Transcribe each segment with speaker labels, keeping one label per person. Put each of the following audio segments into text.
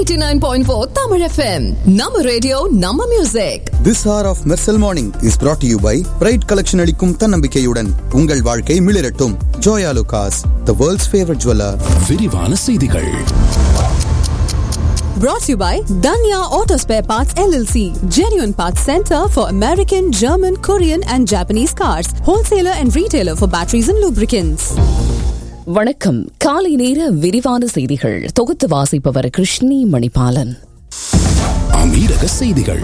Speaker 1: 89.4 Tamil FM. நம்ம radio நம்ம music
Speaker 2: This hour of Mersal Morning is brought to you by Pride Collection அளிக்கும் தன்னம்பிக்கையுடன் உங்கள் வாழ்க்கை மிளிரட்டும் Joya லுகாஸ் the world's favorite jeweler
Speaker 3: விரிவான செய்திகள்
Speaker 1: brought to you by Danya Auto Spare Parts LLC. Genuine Parts Center for American, German, Korean and Japanese cars. Wholesaler and retailer for batteries and lubricants.
Speaker 4: வணக்கம் காலை நேர விரிவான செய்திகள் தொகுத்து வாசிப்பவர் கிருஷ்ணி மணிபாலன்
Speaker 3: அமீரக செய்திகள்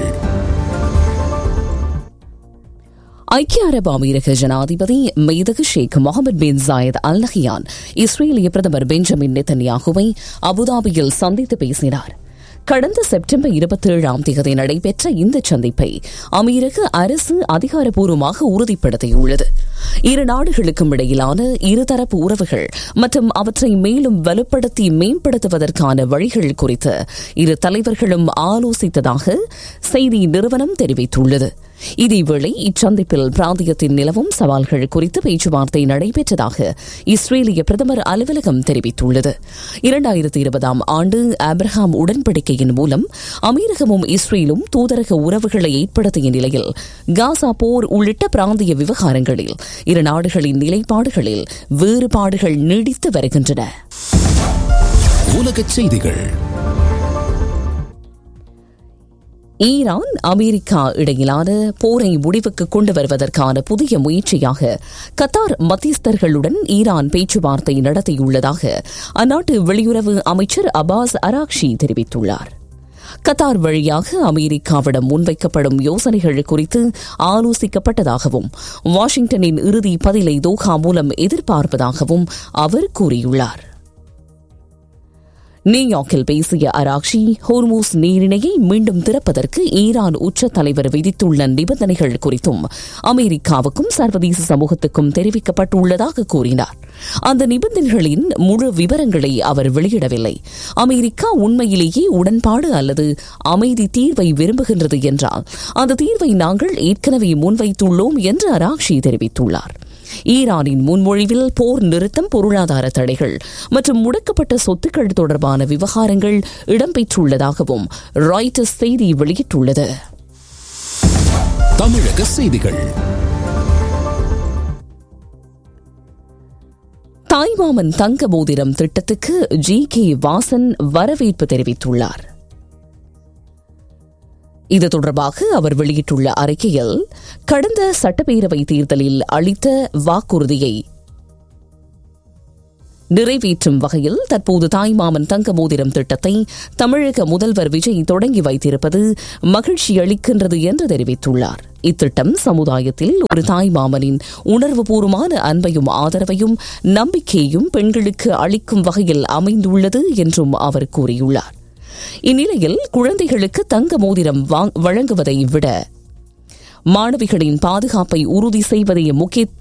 Speaker 4: ஐக்கிய அரபு அமீரக ஜனாதிபதி மெய்தகு Sheikh Mohamed bin Zayed Al Nahyan இஸ்ரேலிய பிரதமர் பெஞ்சமின் நெத்தன்யாகுவை அபுதாபியில் சந்தித்து பேசினார் கடந்த செப்டம்பர் இருபத்தேழாம் தேதி நடைபெற்ற இந்த சந்திப்பை அமீரக அரசு அதிகாரப்பூர்வமாக உறுதிப்படுத்தியுள்ளது இரு நாடுகளுக்கும் இடையிலான இருதரப்பு உறவுகள் மற்றும் அவற்றை மேலும் வலுப்படுத்தி மேம்படுத்துவதற்கான வழிகள் குறித்து இரு தலைவர்களும் ஆலோசித்ததாக செய்தி நிறுவனம் தெரிவித்துள்ளது இதேவேளை இச்சந்திப்பில் பிராந்தியத்தின் நிலவும் சவால்கள் குறித்து பேச்சுவார்த்தை நடைபெற்றதாக இஸ்ரேலிய பிரதமர் அலுவலகம் தெரிவித்துள்ளது இரண்டாயிரத்தி இருபதாம் ஆண்டு ஆப்ரஹாம் உடன்படிக்கையின் மூலம் அமீரகமும் இஸ்ரேலும் தூதரக உறவுகளை ஏற்படுத்திய நிலையில் காசா போர் உள்ளிட்ட பிராந்திய விவகாரங்களில் இரு நாடுகளின் நிலைப்பாடுகளில் வேறுபாடுகள் நீடித்து வருகின்றன
Speaker 3: உலகச் செய்திகள்
Speaker 4: ஈரான் அமெரிக்கா இடையிலான போரை முடிவுக்கு கொண்டு வருவதற்கான புதிய முயற்சியாக கத்தார் மத்தியஸ்தர்களுடன் ஈரான் பேச்சுவார்த்தை நடத்தியுள்ளதாக அந்நாட்டு வெளியுறவு அமைச்சர் அபாஸ் அராக்ஷி தெரிவித்துள்ளார் கத்தார் வழியாக அமெரிக்காவிடம் முன்வைக்கப்படும் யோசனைகள் குறித்து ஆலோசிக்கப்பட்டதாகவும் வாஷிங்டனின் இறுதி பதிலை தோஹா மூலம் எதிர்பார்ப்பதாகவும் அவர் கூறியுள்ளார் நியூயார்க்கில் பேசிய அராக்ஷி ஹோர்மூஸ் நீரிணையை மீண்டும் திறப்பதற்கு ஈரான் உச்ச தலைவர் விதித்துள்ள நிபந்தனைகள் குறித்தும் அமெரிக்காவுக்கும் சர்வதேச சமூகத்துக்கும் தெரிவிக்கப்பட்டுள்ளதாக கூறினார் அந்த நிபந்தனைகளின் முழு விவரங்களை அவர் வெளியிடவில்லை அமெரிக்கா உண்மையிலேயே உடன்பாடு அல்லது அமைதி தீர்வை விரும்புகின்றது என்றால் அந்த தீர்வை நாங்கள் ஏற்கனவே முன்வைத்துள்ளோம் என்று அராக்ஷி தெரிவித்துள்ளார் ஈரானின் முன்மொழிவில் போர் நிறுத்தம் பொருளாதார தடைகள் மற்றும் முடக்கப்பட்ட சொத்துக்கள் தொடர்பான விவகாரங்கள் இடம்பெற்றுள்ளதாகவும் ராய்டர்ஸ் செய்தி வெளியிட்டுள்ளது
Speaker 3: தமிழக செய்திகள்
Speaker 4: தாய்மாமன் தங்க மோதிரம் திட்டத்துக்கு ஜி கே வாசன் வரவேற்பு தெரிவித்துள்ளார் இது தொடர்பாக அவர் வெளியிட்டுள்ள அறிக்கையில் கடந்த சட்டப்பேரவை தேர்தலில் அளித்த வாக்குறுதியை நிறைவேற்றும் வகையில் தற்போது தாய்மாமன் தங்க மோதிரம் திட்டத்தை தமிழக முதல்வர் விஜய் தொடங்கி வைத்திருப்பது மகிழ்ச்சி அளிக்கின்றது என்று தெரிவித்துள்ளார் இத்திட்டம் சமுதாயத்தில் ஒரு தாய்மாமனின் உணர்வுபூர்வமான அன்பையும் ஆதரவையும் நம்பிக்கையையும் பெண்களுக்கு அளிக்கும் வகையில் அமைந்துள்ளது என்றும் அவர் கூறியுள்ளார் இந்நிலையில் குழந்தைகளுக்கு தங்க மோதிரம் வழங்குவதை விட மாணவிகளின் பாதுகாப்பை உறுதி செய்வதே முக்கிய